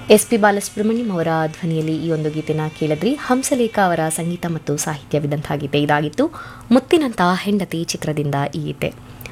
S P Balasubrahmanyam ಅವರ ಧ್ವನಿಯಲ್ಲಿ ಈ ಒಂದು ಗೀತೆನ ಕೇಳಿದ್ರಿ ಹಂಸಲೇಖ ಅವರ ಸಂಗೀತ ಮತ್ತು ಸಾಹಿತ್ಯವಿದ್ದಂತಹ ಗೀತೆ ಇದಾಗಿತ್ತು ಮುತ್ತಿನಂತ ಹೆಂಡತಿ ಚಿತ್ರದಿಂದ ಈ ಗೀತೆ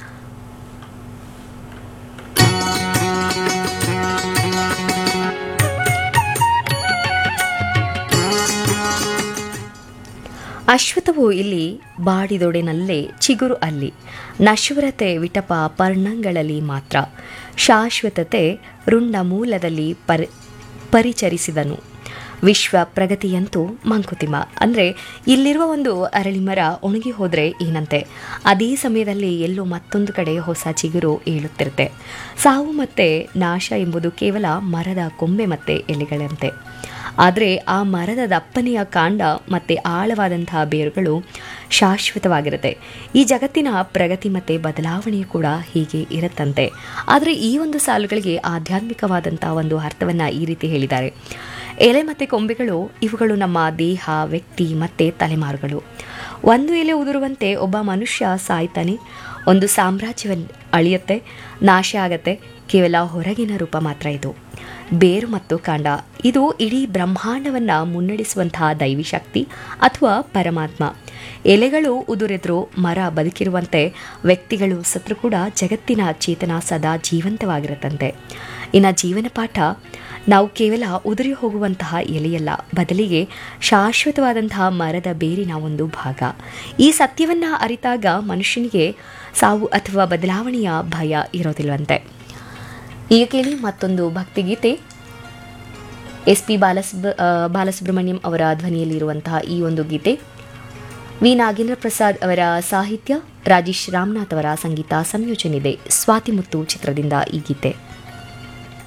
ಅಶ್ವತ್ಥವು ಇಲ್ಲಿ ಬಾಡಿದೊಡೆನಲ್ಲೇ ಚಿಗುರು ಅಲ್ಲಿ ನಶ್ವರತೆ ವಿಟಪ ಪರ್ಣಗಳಲ್ಲಿ ಮಾತ್ರ ಶಾಶ್ವತತೆ ರುಂಡ ಮೂಲದಲ್ಲಿ ಪರಿ ಪರಿಚರಿಸಿದನು ವಿಶ್ವ ಪ್ರಗತಿಯಂತೂ ಮಂಕುತಿಮ ಅಂದರೆ ಇಲ್ಲಿರುವ ಒಂದು ಅರಳಿಮರ ಒಣಗಿ ಹೋದರೆ ಏನಂತೆ ಅದೇ ಸಮಯದಲ್ಲಿ ಎಲ್ಲೋ ಮತ್ತೊಂದು ಕಡೆ ಹೊಸ ಚಿಗುರು ಏಳುತ್ತಿರುತ್ತೆ ಸಾವು ಮತ್ತು ನಾಶ ಎಂಬುದು ಕೇವಲ ಮರದ ಕೊಂಬೆ ಮತ್ತು ಎಲೆಗಳಂತೆ ಆದರೆ ಆ ಮರದ ದಪ್ಪನೆಯ ಕಾಂಡ ಮತ್ತು ಆಳವಾದಂತಹ ಬೇರುಗಳು ಶಾಶ್ವತವಾಗಿರುತ್ತೆ ಈ ಜಗತ್ತಿನ ಪ್ರಗತಿ ಮತ್ತು ಬದಲಾವಣೆ ಕೂಡ ಹೀಗೆ ಇರುತ್ತಂತೆ ಆದರೆ ಈ ಒಂದು ಸಾಲುಗಳಿಗೆ ಆಧ್ಯಾತ್ಮಿಕವಾದಂಥ ಒಂದು ಅರ್ಥವನ್ನು ಈ ರೀತಿ ಹೇಳಿದ್ದಾರೆ ಎಲೆ ಮತ್ತು ಕೊಂಬೆಗಳು ಇವುಗಳು ನಮ್ಮ ದೇಹ ವ್ಯಕ್ತಿ ಮತ್ತು ತಲೆಮಾರುಗಳು ಒಂದು ಎಲೆ ಉದುರುವಂತೆ ಒಬ್ಬ ಮನುಷ್ಯ ಸಾಯ್ತಾನೆ ಒಂದು ಸಾಮ್ರಾಜ್ಯವನ್ನು ಅಳಿಯುತ್ತೆ ನಾಶ ಆಗತ್ತೆ ಕೇವಲ ಹೊರಗಿನ ರೂಪ ಮಾತ್ರ ಇದು ಬೇರು ಮತ್ತು ಕಾಂಡ ಇದು ಇಡೀ ಬ್ರಹ್ಮಾಂಡವನ್ನು ಮುನ್ನಡೆಸುವಂತಹ ದೈವಿ ಶಕ್ತಿ ಅಥವಾ ಪರಮಾತ್ಮ ಎಲೆಗಳು ಉದುರೆದ್ರು ಮರ ಬದುಕಿರುವಂತೆ ವ್ಯಕ್ತಿಗಳು ಸತ್ರು ಕೂಡ ಜಗತ್ತಿನ ಚೇತನ ಸದಾ ಜೀವಂತವಾಗಿರುತ್ತಂತೆ ಇನ್ನು ಜೀವನ ಪಾಠ ನಾವು ಕೇವಲ ಉದುರಿ ಹೋಗುವಂತಹ ಎಲೆಯಲ್ಲ ಬದಲಿಗೆ ಶಾಶ್ವತವಾದಂತಹ ಮರದ ಬೇರಿನ ಒಂದು ಭಾಗ ಈ ಸತ್ಯವನ್ನು ಅರಿತಾಗ ಮನುಷ್ಯನಿಗೆ ಸಾವು ಅಥವಾ ಬದಲಾವಣೆಯ ಭಯ ಇರೋದಿಲ್ವಂತೆ ಈಗ ಕೇಳಿ ಮತ್ತೊಂದು ಭಕ್ತಿಗೀತೆ ಎಸ್ ಪಿ ಬಾಲಸುಬ್ರ ಆ, ಬಾಲಸುಬ್ರಹ್ಮಣ್ಯಂ ಅವರ ಧ್ವನಿಯಲ್ಲಿರುವಂತಹ ಈ ಒಂದು ಗೀತೆ ವಿ ನಾಗೇಂದ್ರ ಪ್ರಸಾದ್ ಅವರ ಸಾಹಿತ್ಯ ರಾಜೇಶ್ ರಾಮನಾಥ್ ಅವರ ಸಂಗೀತ ಸಂಯೋಜನೆ ಇದೆ ಸ್ವಾತಿಮುತ್ತು ಚಿತ್ರದಿಂದ ಈ ಗೀತೆ